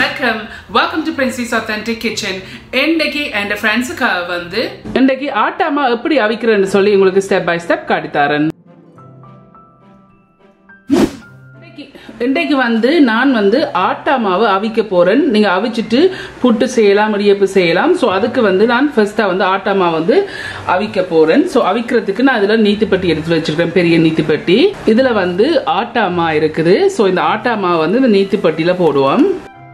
வணக்கம் welcome to Princess authentic kitchen இன்னைக்கு என் ஃப்ரெண்ட்ஸுக்காக வந்து இன்னைக்கு ஆட்டாமா எப்படி அவிக்கிறேன்னு சொல்லி உங்களுக்கு ஸ்டெப் பை ஸ்டெப் காட்டித்தாரன் இன்னைக்கு- இன்றைக்கு வந்து நான் வந்து ஆட்டா மாவு அவிக்க போறேன் நீங்க அவிச்சிட்டு புட்டு செய்யலாம் இடியப்பு செய்யலாம் ஸோ அதுக்கு வந்து நான் ஃபர்ஸ்டா வந்து ஆட்டா மாவு வந்து அவிக்க போறேன் ஸோ அவிக்கிறதுக்கு நான் இதுல நீத்துப்பட்டி எடுத்து வச்சிருக்கேன் பெரிய நீத்துப்பட்டி இதுல வந்து ஆட்டா மா இருக்குது ஸோ இந்த ஆட்டா மாவு வந்து இந்த நீத்துப்பட்டியில போடுவோம்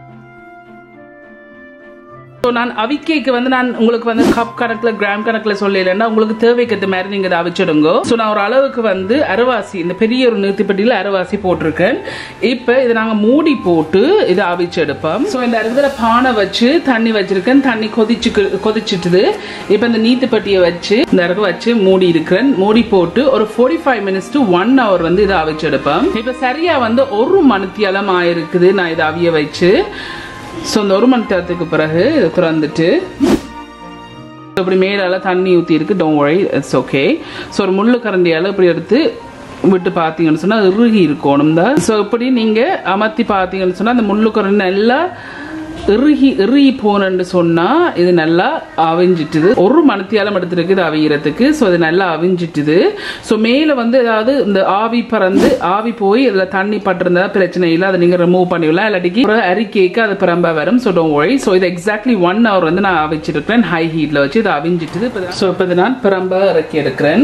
ஸோ நான் அவிக்கைக்கு வந்து நான் உங்களுக்கு வந்து கப் கணக்கில் கிராம் கணக்கில் சொல்லலைன்னா உங்களுக்கு தேவைக்கிறது மாதிரி நீங்கள் இதை அவிச்சிடுங்க ஸோ நான் ஒரு அளவுக்கு வந்து அரைவாசி இந்த பெரிய ஒரு நிறுத்திப்பட்டியில் அரைவாசி போட்டிருக்கேன் இப்போ இதை நாங்கள் மூடி போட்டு இதை அவிச்சு எடுப்போம் ஸோ இந்த இடத்துல பானை வச்சு தண்ணி வச்சிருக்கேன் தண்ணி கொதிச்சு கொதிச்சிட்டுது இப்போ இந்த நீத்துப்பட்டியை வச்சு இந்த இடத்துல வச்சு மூடி இருக்கிறேன் மூடி போட்டு ஒரு forty five minutes to one hour வந்து இதை அவிச்சு எடுப்பேன் இப்போ சரியா வந்து ஒரு மணித்தியாலம் ஆயிருக்குது நான் இதை அவிய வச்சு ஸோ இந்த ஒரு மணி நேரத்துக்கு பிறகு இதை திறந்துட்டு இப்படி மேலால தண்ணி ஊற்றி இருக்கு don't worry it's okay so ஒரு முள்ளு கரண்டியால் இப்படி எடுத்து விட்டு பார்த்தீங்கன்னு சொன்னால் அது இறுகி இருக்கணும் தான் ஸோ இப்படி நீங்கள் அமர்த்தி பார்த்தீங்கன்னு சொன்னால் அந்த முள்ளு கரண்டி நல்லா இறுகி இறுகி போனன்னு சொன்னால் இது நல்லா அவிஞ்சிட்டுது ஒரு மணத்தியாலம் எடுத்துருக்கு இது அவிகிறதுக்கு ஸோ இது நல்லா அவிஞ்சிட்டுது ஸோ மேலே வந்து ஏதாவது இந்த ஆவி பறந்து ஆவி போய் இதில் தண்ணி பட்டிருந்தா பிரச்சனை இல்லை அதை நீங்கள் ரிமூவ் பண்ணிவிடலாம் இல்லாட்டிக்கு ஒரு அரிக்கேக்கு அது பிரம்ப வரும் ஸோ டோன் ஒழி ஸோ இது எக்ஸாக்ட்லி ஒன் ஹவர் வந்து நான் அவிச்சிருக்கிறேன் ஹை ஹீட்டில் வச்சு இது அவிஞ்சிட்டுது இப்போ ஸோ இப்போ இது நான் பிரம்ப இறக்கி எடுக்கிறேன்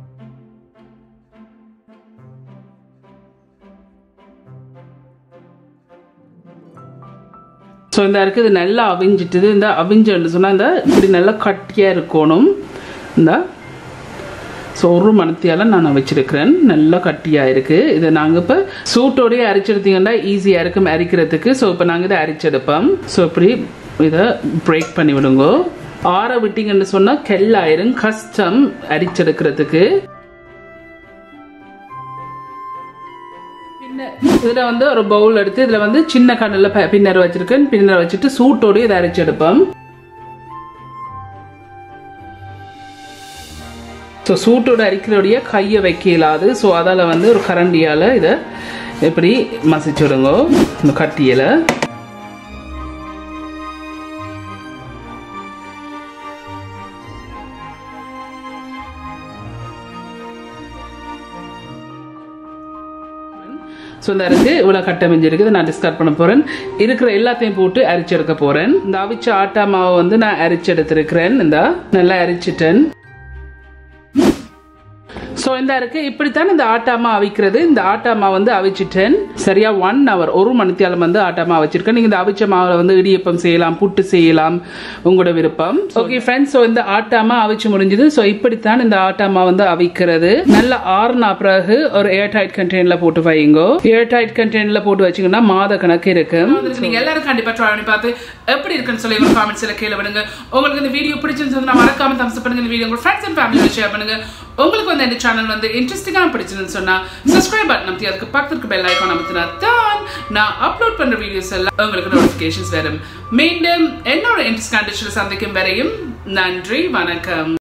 ஸோ இந்த இருக்குது இது நல்லா அவிஞ்சிட்டுது இந்த அவிஞ்சுன்னு சொன்னால் இந்த இப்படி நல்லா கட்டியாக இருக்கணும் இந்த ஸோ ஒரு மணத்தியால் நான் வச்சிருக்கிறேன் நல்லா கட்டியாக இருக்குது இதை நாங்கள் இப்போ சூட்டோடய அரைச்செடுத்தீங்கன்னா ஈஸியாக இருக்கும் அரிக்கிறதுக்கு ஸோ இப்போ நாங்கள் இதை அரைச்செடுப்போம் ஸோ இப்படி இதை பிரேக் பண்ணி விடுங்க ஆற விட்டீங்கன்னு சொன்னால் கெல்லாயிரும் கஷ்டம் அரிச்செடுக்கிறதுக்கு பின்ன இதுல வந்து ஒரு பவுல் எடுத்து இதுல வந்து சின்ன கண்ணுல ப- பின்னர் வச்சிருக்கேன் பின்னர் வச்சுட்டு சூட்டோடு இதை அரைச்சு எடுப்போம் ஸோ சூட்டோட அரிக்கிறோடைய கையை வைக்க இயலாது ஸோ அதால் வந்து ஒரு கரண்டியால் இதை இப்படி மசிச்சு விடுங்க இந்த கட்டியில் ஸோ இந்த இருக்கு இவ்வளோ கட்டமைஞ்சு இருக்குது நான் டிஸ்கார்ட் பண்ண போகிறேன் இருக்கிற எல்லாத்தையும் போட்டு அரிச்செடுக்க போகிறேன் இந்த அவிச்ச ஆட்டா மாவை வந்து நான் அரிச்செடுத்திருக்கிறேன் இந்த நல்லா அரிச்சிட்டேன் ஸோ இந்த இருக்கு இப்படித்தான் இந்த ஆட்டாமா அவிக்கிறது இந்த ஆட்டாமா வந்து அவிச்சிட்டேன் சரியா ஒன் ஹவர் ஒரு மணித்தியாலம் வந்து ஆட்டாமா வச்சிருக்கேன் நீங்க இந்த அவிச்ச மாவுல வந்து இடியப்பம் செய்யலாம் புட்டு செய்யலாம் உங்களோட விருப்பம் ஓகே ஃப்ரெண்ட்ஸ் ஸோ இந்த ஆட்டாமா அவிச்சு முடிஞ்சது ஸோ இப்படித்தான் இந்த ஆட்டாமா வந்து அவிக்கிறது நல்ல ஆறுனா பிறகு ஒரு ஏர் டைட் கண்டெய்னர்ல போட்டு வைங்க ஏர் டைட் கண்டெய்னர்ல போட்டு வச்சீங்கன்னா மாத கணக்கு இருக்கு நீங்க எல்லாரும் கண்டிப்பா ட்ரை பண்ணி பார்த்து எப்படி இருக்குன்னு சொல்லி ஒரு காமெண்ட்ஸ்ல கீழே விடுங்க உங்களுக்கு இந்த வீடியோ பிடிச்சிருந்ததுன்னா மறக்காம தம்ஸ் பண்ணுங்க இந்த வீடியோ உங்க ஃப்ரெண்ட்ஸ் அண்ட் ஃபேமிலியோட ஷேர் பண்ணுங்க உங்களுக்கு வந்து இந்த சேனல் வந்து இன்ட்ரெஸ்டிங்காக பிடிச்சிருந்துன்னு சொன்னா சப்ஸ்கிரைப் பட்டன் அமைத்தி அதுக்கு பக்கத்துக்கு பெல் ஐக்கான் அமைத்தினா தான் நான் அப்லோட் பண்ற வீடியோஸ் எல்லாம் உங்களுக்கு நோட்டிஃபிகேஷன்ஸ் வரும் மீண்டும் என்னோட இன்ட்ரெஸ்ட் கண்டிஷன் சந்திக்கும் வரையும் நன்றி வணக்கம்